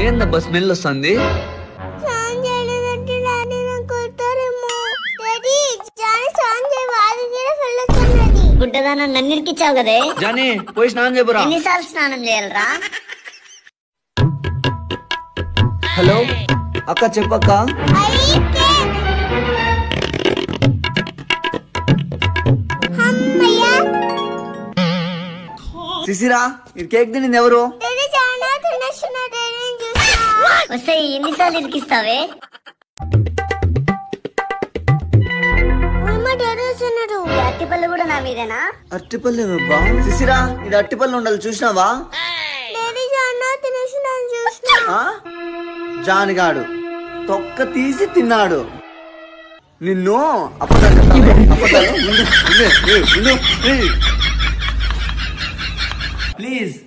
ఏందబ్బా స్మెల్ వస్తుంది స్నానం చేయలేదంటే డాడీ నాకు కొడతారేమో డాడీ జాని స్నానం చేయి వాళ్ళ కూడా వెళ్ళొస్తున్నది గుడ్డదాన నన్నిడికిచ్చావు కదే జానీ పోయి స్నానం చేయబోరా ఎన్నిసార్లు స్నానం చేయాలరా హలో అక్క చెప్పక్క అయితే అమ్మయ్యా సిసిరా ఇది కేక్ తినింది ఎవరు డాడీ చాలా తినేస్తున్నా డాడీ చూసా వస్తే ఎన్నిసార్లు ఇరికిస్తావే ఉమ్మ డాడీ వస్తున్నాడు ఈ అట్టిపళ్ళు కూడా నా మీదేనా అట్టిపల్లి అబ్బా సిసిరా ఇది అట్టిపల్లి ఉండాలి చూసినావా డాడీ చాలా తినేస్తున్నాను చూసినా ఆ? జానిగాడు తొక్క తీసి తిన్నాడు నిన్ను అబద్ధాలు చెప్తావే? అబద్ధాలు? ఉండు, ఉండు, ఏయ్, ఉండు, ఏయ్. ప్లీజ్